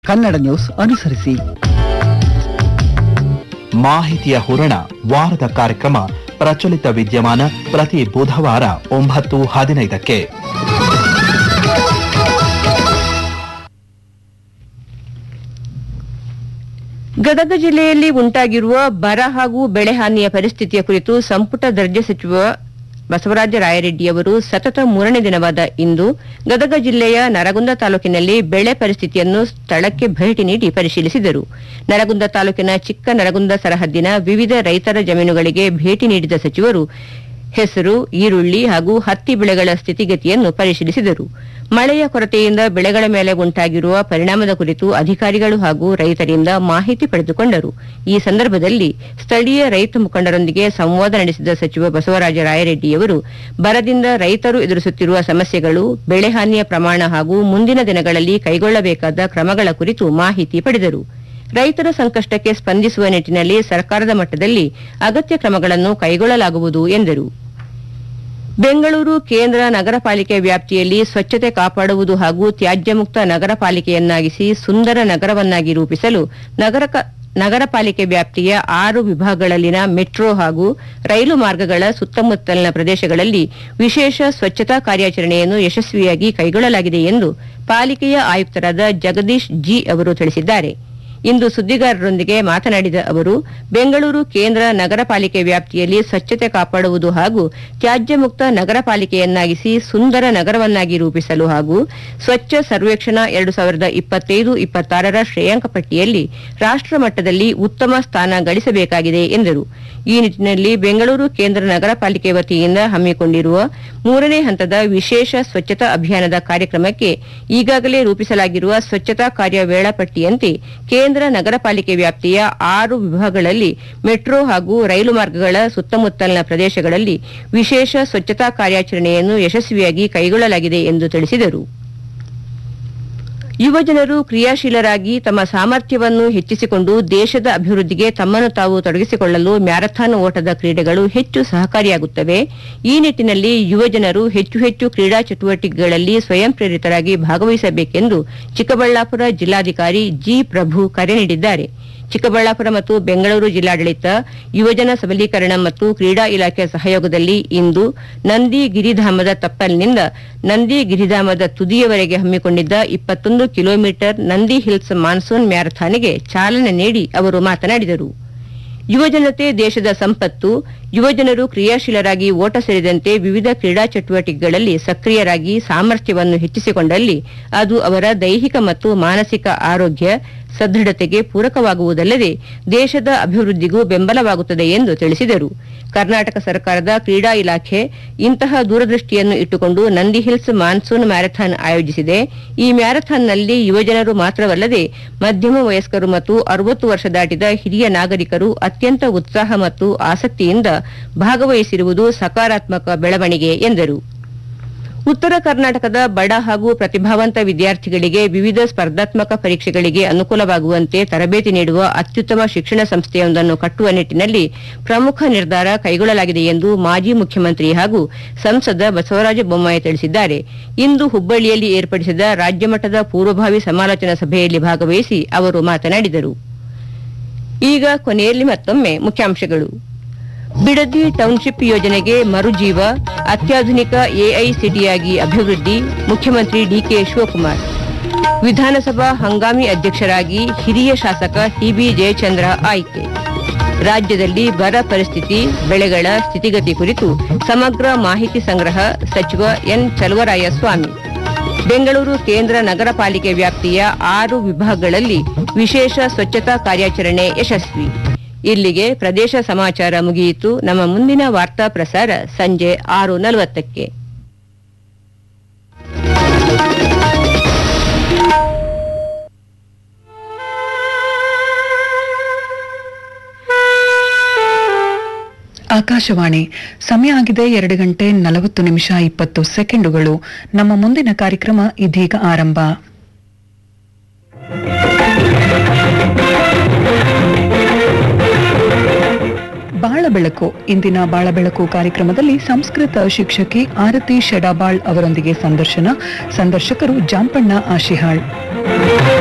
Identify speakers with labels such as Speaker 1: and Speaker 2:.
Speaker 1: Kannada news ಅನುಸರಿಸಿ
Speaker 2: ಮಾಹಿತಿಯ ಹೂರಣ ವಾರದ ಕಾರ್ಯಕ್ರಮ ಪ್ರಚಲಿತ ವಿದ್ಯಮಾನ ಪ್ರತಿ ಬುಧವಾರ ಒಂಬತ್ತು ಹದಿನೈದಕ್ಕೆ
Speaker 3: ಗದಗ ಜಿಲ್ಲೆಯಲ್ಲಿ ಉಂಟಾಗಿರುವ ಬರ ಹಾಗೂ ಬೆಳೆ ಹಾನಿಯ ಪರಿಸ್ಥಿತಿಯ ಕುರಿತು ಸಂಪುಟ ದರ್ಜೆ ಸಚಿವ ಬಸವರಾಜ ರಾಯರೆಡ್ಡಿ ಅವರು ಸತತ ಮೂರನೇ ದಿನವಾದ ಇಂದು ಗದಗ ಜಿಲ್ಲೆಯ ನರಗುಂದ ತಾಲೂಕಿನಲ್ಲಿ ಬೆಳೆ ಪರಿಸ್ಥಿತಿಯನ್ನು ಸ್ಥಳಕ್ಕೆ ಭೇಟಿ ನೀಡಿ ಪರಿಶೀಲಿಸಿದರು ನರಗುಂದ ತಾಲೂಕಿನ ಚಿಕ್ಕ ನರಗುಂದ ಸರಹದ್ದಿನ ವಿವಿಧ ರೈತರ ಜಮೀನುಗಳಿಗೆ ಭೇಟಿ ನೀಡಿದ ಸಚಿವರು ಹೆಸರು ಈರುಳ್ಳಿ ಹಾಗೂ ಹತ್ತಿ ಬೆಳೆಗಳ ಸ್ಥಿತಿಗತಿಯನ್ನು ಪರಿಶೀಲಿಸಿದರು ಮಳೆಯ ಕೊರತೆಯಿಂದ ಬೆಳೆಗಳ ಮೇಲೆ ಉಂಟಾಗಿರುವ ಪರಿಣಾಮದ ಕುರಿತು ಅಧಿಕಾರಿಗಳು ಹಾಗೂ ರೈತರಿಂದ ಮಾಹಿತಿ ಪಡೆದುಕೊಂಡರು ಈ ಸಂದರ್ಭದಲ್ಲಿ ಸ್ಥಳೀಯ ರೈತ ಮುಖಂಡರೊಂದಿಗೆ ಸಂವಾದ ನಡೆಸಿದ ಸಚಿವ ಬಸವರಾಜ ರಾಯರೆಡ್ಡಿಯವರು ಬರದಿಂದ ರೈತರು ಎದುರಿಸುತ್ತಿರುವ ಸಮಸ್ಯೆಗಳು ಬೆಳೆ ಹಾನಿಯ ಪ್ರಮಾಣ ಹಾಗೂ ಮುಂದಿನ ದಿನಗಳಲ್ಲಿ ಕೈಗೊಳ್ಳಬೇಕಾದ ಕ್ರಮಗಳ ಕುರಿತು ಮಾಹಿತಿ ಪಡೆದರು ರೈತರ ಸಂಕಷ್ಟಕ್ಕೆ ಸ್ಪಂದಿಸುವ ನಿಟ್ಟಿನಲ್ಲಿ ಸರ್ಕಾರದ ಮಟ್ಟದಲ್ಲಿ ಅಗತ್ಯ ಕ್ರಮಗಳನ್ನು ಕೈಗೊಳ್ಳಲಾಗುವುದು ಎಂದರು ಬೆಂಗಳೂರು ಕೇಂದ್ರ ನಗರ ಪಾಲಿಕೆ ವ್ಯಾಪ್ತಿಯಲ್ಲಿ ಸ್ವಚ್ಛತೆ ಕಾಪಾಡುವುದು ಹಾಗೂ ತ್ಯಾಜ್ಯ ಮುಕ್ತ ನಗರ ಪಾಲಿಕೆಯನ್ನಾಗಿಸಿ ಸುಂದರ ನಗರವನ್ನಾಗಿ ರೂಪಿಸಲು ನಗರ ಕ- ನಗರ ಪಾಲಿಕೆ ವ್ಯಾಪ್ತಿಯ ಆರು ವಿಭಾಗಗಳಲ್ಲಿನ ಮೆಟ್ರೋ ಹಾಗೂ ರೈಲು ಮಾರ್ಗಗಳ ಸುತ್ತಮುತ್ತಲಿನ ಪ್ರದೇಶಗಳಲ್ಲಿ ವಿಶೇಷ ಸ್ವಚ್ಛತಾ ಕಾರ್ಯಾಚರಣೆಯನ್ನು ಯಶಸ್ವಿಯಾಗಿ ಕೈಗೊಳ್ಳಲಾಗಿದೆ ಎಂದು ಪಾಲಿಕೆಯ ಆಯುಕ್ತರಾದ ಜಗದೀಶ್ ಜಿ ಅವರು ತಿಳಿಸಿದ್ದಾರೆ ಇಂದು ಸುದ್ದಿಗಾರರೊಂದಿಗೆ ಮಾತನಾಡಿದ ಅವರು ಬೆಂಗಳೂರು ಕೇಂದ್ರ ನಗರ ಪಾಲಿಕೆ ವ್ಯಾಪ್ತಿಯಲ್ಲಿ ಸ್ವಚ್ಛತೆ ಕಾಪಾಡುವುದು ಹಾಗೂ ತ್ಯಾಜ್ಯ ಮುಕ್ತ ನಗರ ಪಾಲಿಕೆಯನ್ನಾಗಿಸಿ ಸುಂದರ ನಗರವನ್ನಾಗಿ ರೂಪಿಸಲು ಹಾಗೂ ಸ್ವಚ್ಛ ಸರ್ವೇಕ್ಷಣಾ ಎರಡು ಸಾವಿರದ ಇಪ್ಪತ್ತೈದು ಇಪ್ಪತ್ತಾರರ ಶ್ರೇಯಾಂಕ ಪಟ್ಟಿಯಲ್ಲಿ ರಾಷ್ಟ್ರ ಮಟ್ಟದಲ್ಲಿ ಉತ್ತಮ ಸ್ಥಾನ ಗಳಿಸಬೇಕಾಗಿದೆ ಎಂದರು ಈ ನಿಟ್ಟಿನಲ್ಲಿ ಬೆಂಗಳೂರು ಕೇಂದ್ರ ನಗರ ಪಾಲಿಕೆ ವತಿಯಿಂದ ಹಮ್ಮಿಕೊಂಡಿರುವ ಮೂರನೇ ಹಂತದ ವಿಶೇಷ ಸ್ವಚ್ಛತಾ ಅಭಿಯಾನದ ಕಾರ್ಯಕ್ರಮಕ್ಕೆ ಈಗಾಗಲೇ ರೂಪಿಸಲಾಗಿರುವ ಸ್ವಚ್ಛತಾ ಕಾರ್ಯ ವೇಳಾಪಟ್ಟಿಯಂತೆ ಕೇಂದ್ರ ನಗರ ಪಾಲಿಕೆ ವ್ಯಾಪ್ತಿಯ ಆರು ವಿಭಾಗಗಳಲ್ಲಿ ಮೆಟ್ರೋ ಹಾಗೂ ರೈಲು ಮಾರ್ಗಗಳ ಸುತ್ತಮುತ್ತಲಿನ ಪ್ರದೇಶಗಳಲ್ಲಿ ವಿಶೇಷ ಸ್ವಚ್ಛತಾ ಕಾರ್ಯಾಚರಣೆಯನ್ನು ಯಶಸ್ವಿಯಾಗಿ ಕೈಗೊಳ್ಳಲಾಗಿದೆ ಎಂದು ತಿಳಿಸಿದರು ಯುವಜನರು ಕ್ರಿಯಾಶೀಲರಾಗಿ ತಮ್ಮ ಸಾಮರ್ಥ್ಯವನ್ನು ಹೆಚ್ಚಿಸಿಕೊಂಡು ದೇಶದ ಅಭಿವೃದ್ಧಿಗೆ ತಮ್ಮನ್ನು ತಾವು ತೊಡಗಿಸಿಕೊಳ್ಳಲು ಮ್ಯಾರಥಾನ್ ಓಟದ ಕ್ರೀಡೆಗಳು ಹೆಚ್ಚು ಸಹಕಾರಿಯಾಗುತ್ತವೆ ಈ ನಿಟ್ಟಿನಲ್ಲಿ ಯುವಜನರು ಹೆಚ್ಚು ಹೆಚ್ಚು ಕ್ರೀಡಾ ಚಟುವಟಿಕೆಗಳಲ್ಲಿ ಸ್ವಯಂ ಪ್ರೇರಿತರಾಗಿ ಭಾಗವಹಿಸಬೇಕೆಂದು ಚಿಕ್ಕಬಳ್ಳಾಪುರ ಜಿಲ್ಲಾಧಿಕಾರಿ ಜಿ ಪ್ರಭು ಕರೆ ನೀಡಿದ್ದಾರೆ ಚಿಕ್ಕಬಳ್ಳಾಪುರ ಮತ್ತು ಬೆಂಗಳೂರು ಜಿಲ್ಲಾಡಳಿತ ಯುವಜನ ಸಬಲೀಕರಣ ಮತ್ತು ಕ್ರೀಡಾ ಇಲಾಖೆ ಸಹಯೋಗದಲ್ಲಿ ಇಂದು ನಂದಿ ಗಿರಿಧಾಮದ ತಪ್ಪಲಿನಿಂದ ನಂದಿ ಗಿರಿಧಾಮದ ತುದಿಯವರೆಗೆ ಹಮ್ಮಿಕೊಂಡಿದ್ದ ಇಪ್ಪತ್ತೊಂದು ಕಿಲೋಮೀಟರ್ ನಂದಿ ಹಿಲ್ಸ್ ಮಾನ್ಸೂನ್ ಮ್ಯಾರಥಾನ್ಗೆ ಚಾಲನೆ ನೀಡಿ ಅವರು ಮಾತನಾಡಿದರು ಯುವಜನತೆ ದೇಶದ ಸಂಪತ್ತು ಯುವಜನರು ಕ್ರಿಯಾಶೀಲರಾಗಿ ಓಟ ಸೇರಿದಂತೆ ವಿವಿಧ ಕ್ರೀಡಾ ಚಟುವಟಿಕೆಗಳಲ್ಲಿ ಸಕ್ರಿಯರಾಗಿ ಸಾಮರ್ಥ್ಯವನ್ನು ಹೆಚ್ಚಿಸಿಕೊಂಡಲ್ಲಿ ಅದು ಅವರ ದೈಹಿಕ ಮತ್ತು ಮಾನಸಿಕ ಆರೋಗ್ಯ ಸದೃಢತೆಗೆ ಪೂರಕವಾಗುವುದಲ್ಲದೆ ದೇಶದ ಅಭಿವೃದ್ಧಿಗೂ ಬೆಂಬಲವಾಗುತ್ತದೆ ಎಂದು ತಿಳಿಸಿದರು ಕರ್ನಾಟಕ ಸರ್ಕಾರದ ಕ್ರೀಡಾ ಇಲಾಖೆ ಇಂತಹ ದೂರದೃಷ್ಟಿಯನ್ನು ಇಟ್ಟುಕೊಂಡು ನಂದಿ ಹಿಲ್ಸ್ ಮಾನ್ಸೂನ್ ಮ್ಯಾರಥಾನ್ ಆಯೋಜಿಸಿದೆ ಈ ಮ್ಯಾರಥಾನ್ನಲ್ಲಿ ಯುವಜನರು ಮಾತ್ರವಲ್ಲದೆ ಮಧ್ಯಮ ವಯಸ್ಕರು ಮತ್ತು ಅರವತ್ತು ವರ್ಷ ದಾಟಿದ ಹಿರಿಯ ನಾಗರಿಕರು ಅತ್ಯಂತ ಉತ್ಸಾಹ ಮತ್ತು ಆಸಕ್ತಿಯಿಂದ ಭಾಗವಹಿಸಿರುವುದು ಸಕಾರಾತ್ಮಕ ಬೆಳವಣಿಗೆ ಎಂದರು ಉತ್ತರ ಕರ್ನಾಟಕದ ಬಡ ಹಾಗೂ ಪ್ರತಿಭಾವಂತ ವಿದ್ಯಾರ್ಥಿಗಳಿಗೆ ವಿವಿಧ ಸ್ಪರ್ಧಾತ್ಮಕ ಪರೀಕ್ಷೆಗಳಿಗೆ ಅನುಕೂಲವಾಗುವಂತೆ ತರಬೇತಿ ನೀಡುವ ಅತ್ಯುತ್ತಮ ಶಿಕ್ಷಣ ಸಂಸ್ಥೆಯೊಂದನ್ನು ಕಟ್ಟುವ ನಿಟ್ಟಿನಲ್ಲಿ ಪ್ರಮುಖ ನಿರ್ಧಾರ ಕೈಗೊಳ್ಳಲಾಗಿದೆ ಎಂದು ಮಾಜಿ ಮುಖ್ಯಮಂತ್ರಿ ಹಾಗೂ ಸಂಸದ ಬಸವರಾಜ ಬೊಮ್ಮಾಯಿ ತಿಳಿಸಿದ್ದಾರೆ ಇಂದು ಹುಬ್ಬಳ್ಳಿಯಲ್ಲಿ ಏರ್ಪಡಿಸಿದ ರಾಜ್ಯಮಟ್ಟದ ಪೂರ್ವಭಾವಿ ಸಮಾಲೋಚನಾ ಸಭೆಯಲ್ಲಿ ಭಾಗವಹಿಸಿ ಅವರು ಮಾತನಾಡಿದರು ಈಗ ಕೊನೆಯಲ್ಲಿ ಮತ್ತೊಮ್ಮೆ ಮುಖ್ಯಾಂಶಗಳು ಬಿಡದಿ ಟೌನ್ಶಿಪ್ ಯೋಜನೆಗೆ ಮರುಜೀವ ಅತ್ಯಾಧುನಿಕ ಎಐಸಿಟಿಯಾಗಿ ಅಭಿವೃದ್ಧಿ ಮುಖ್ಯಮಂತ್ರಿ ಡಿಕೆ ಶಿವಕುಮಾರ್ ವಿಧಾನಸಭಾ ಹಂಗಾಮಿ ಅಧ್ಯಕ್ಷರಾಗಿ ಹಿರಿಯ ಶಾಸಕ ಟಿಬಿ ಜಯಚಂದ್ರ ಆಯ್ಕೆ ರಾಜ್ಯದಲ್ಲಿ ಬರ ಪರಿಸ್ಥಿತಿ ಬೆಳೆಗಳ ಸ್ಥಿತಿಗತಿ ಕುರಿತು ಸಮಗ್ರ ಮಾಹಿತಿ ಸಂಗ್ರಹ ಸಚಿವ ಎನ್ ಚಲುವರಾಯಸ್ವಾಮಿ ಬೆಂಗಳೂರು ಕೇಂದ್ರ ನಗರ ಪಾಲಿಕೆ ವ್ಯಾಪ್ತಿಯ ಆರು ವಿಭಾಗಗಳಲ್ಲಿ ವಿಶೇಷ ಸ್ವಚ್ಛತಾ ಕಾರ್ಯಾಚರಣೆ ಯಶಸ್ವಿ ಇಲ್ಲಿಗೆ ಪ್ರದೇಶ ಸಮಾಚಾರ ಮುಗಿಯಿತು ನಮ್ಮ ಮುಂದಿನ ವಾರ್ತಾ ಪ್ರಸಾರ ಸಂಜೆ ಆರು ನಲವತ್ತಕ್ಕೆ
Speaker 4: ಆಕಾಶವಾಣಿ ಸಮಯ ಆಗಿದೆ ಎರಡು ಗಂಟೆ ನಲವತ್ತು ನಿಮಿಷ ಇಪ್ಪತ್ತು ಸೆಕೆಂಡುಗಳು ನಮ್ಮ ಮುಂದಿನ ಕಾರ್ಯಕ್ರಮ ಇದೀಗ ಆರಂಭ ಬಾಳ ಬೆಳಕು ಇಂದಿನ ಬಾಳ ಬೆಳಕು ಕಾರ್ಯಕ್ರಮದಲ್ಲಿ ಸಂಸ್ಕೃತ ಶಿಕ್ಷಕಿ ಆರತಿ ಶೆಡಾಬಾಳ್ ಅವರೊಂದಿಗೆ ಸಂದರ್ಶನ ಸಂದರ್ಶಕರು ಜಾಂಪಣ್ಣ ಆಶಿಹಾಳ್